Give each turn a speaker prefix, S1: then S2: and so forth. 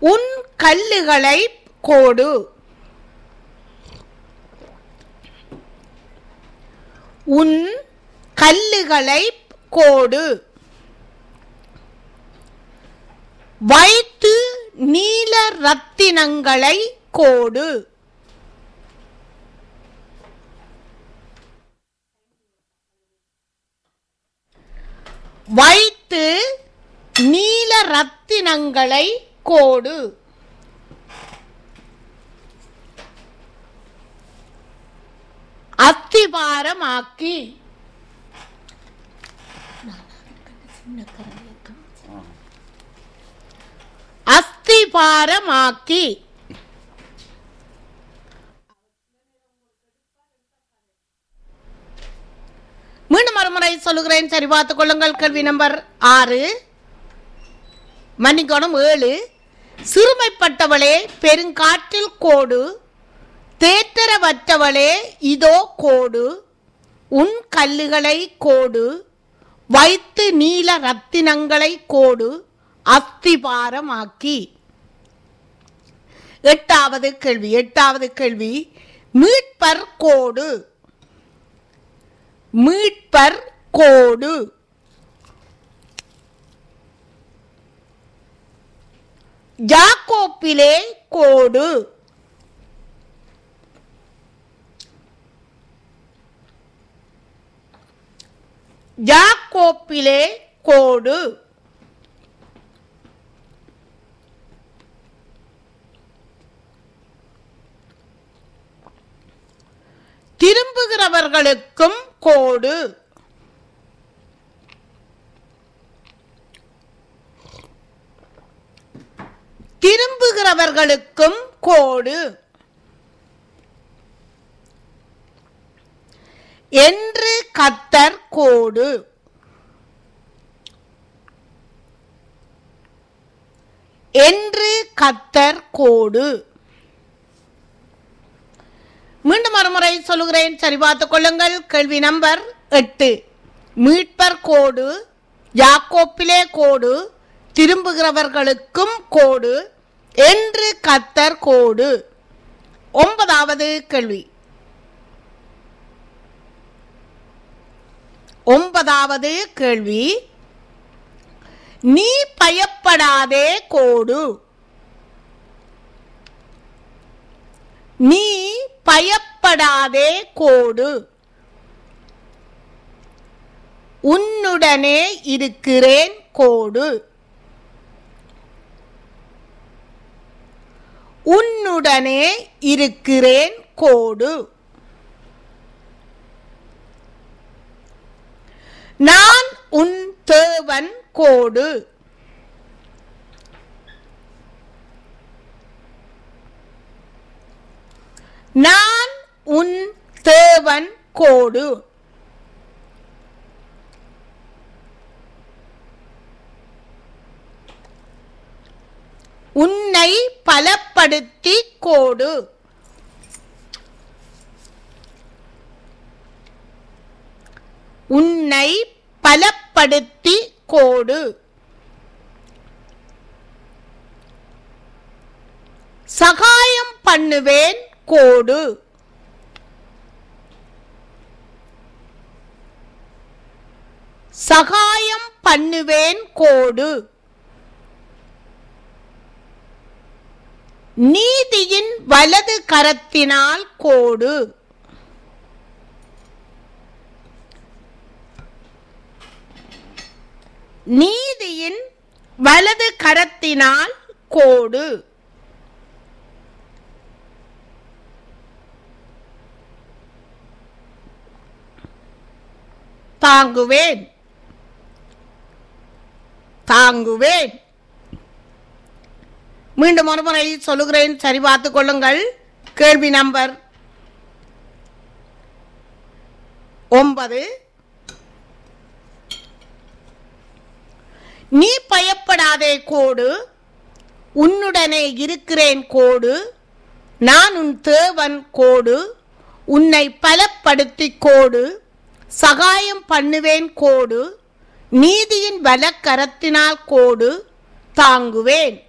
S1: உன் கல்லுகளை கோடு உன் கல்லுகளை கோடு வைத்து நீல ரத்தினங்களை கோடு வைத்து நீல ரத்தினங்களை கோடு அத்திபாரமாக்கி அஸ்திபாரமாக்கி மீண்டும் மறுமுறை சொல்லுகிறேன் சரி பார்த்துக் கொள்ளுங்கள் கேள்வி நம்பர் ஆறு மன்னிக்கணும் ஏழு சிறுமைப்பட்டவளே பெருங்காற்றில் கோடு தேற்றரவற்றவளே இதோ கோடு உன் கல்லுகளை கோடு வைத்து நீல ரத்தினங்களை கோடு அஸ்திபாரமாக்கி எட்டாவது கேள்வி எட்டாவது கேள்வி மீட்பர் கோடு மீட்பர் கோடு ஜாக்கோப்பிலே கோடு ஜாக்கோப்பிலே கோடு திரும்புகிறவர்களுக்கும் கோடு திரும்புகிறவர்களுக்கும் கோடு என்று கத்தர் கோடு என்று கத்தர் கோடு மீண்டும் மறுமுறை சொல்லுகிறேன் சரி பார்த்துக் கொள்ளுங்கள் கேள்வி நம்பர் எட்டு மீட்பர் கோடு யாக்கோப்பிலே கோடு திரும்புகிறவர்களுக்கும் கோடு என்று கத்தர் கோடு ஒன்பதாவது கேள்வி ஒன்பதாவது கேள்வி நீ பயப்படாதே கோடு நீ பயப்படாதே கோடு உன்னுடனே இருக்கிறேன் கோடு உன்னுடனே இருக்கிறேன் கோடு நான் உன் தேவன் கோடு நான் உன் தேவன் கோடு உன்னை பலப்படுத்தி கோடு உன்னை பலப்படுத்தி கோடு சகாயம் பண்ணுவேன் கோடு சகாயம் பண்ணுவேன் கோடு நீதியின் வலது கரத்தினால் கோடு நீதியின் வலது கரத்தினால் கோடு தாங்குவேன் தாங்குவேன் மீண்டும் ஒருமுறை சொல்லுகிறேன் சரி பார்த்துக் கொள்ளுங்கள் கேள்வி நம்பர் ஒன்பது நீ பயப்படாதே கோடு உன்னுடனே இருக்கிறேன் கோடு நான் உன் தேவன் கோடு உன்னை பலப்படுத்தி கோடு சகாயம் பண்ணுவேன் கோடு நீதியின் வலக்கரத்தினால் கோடு தாங்குவேன்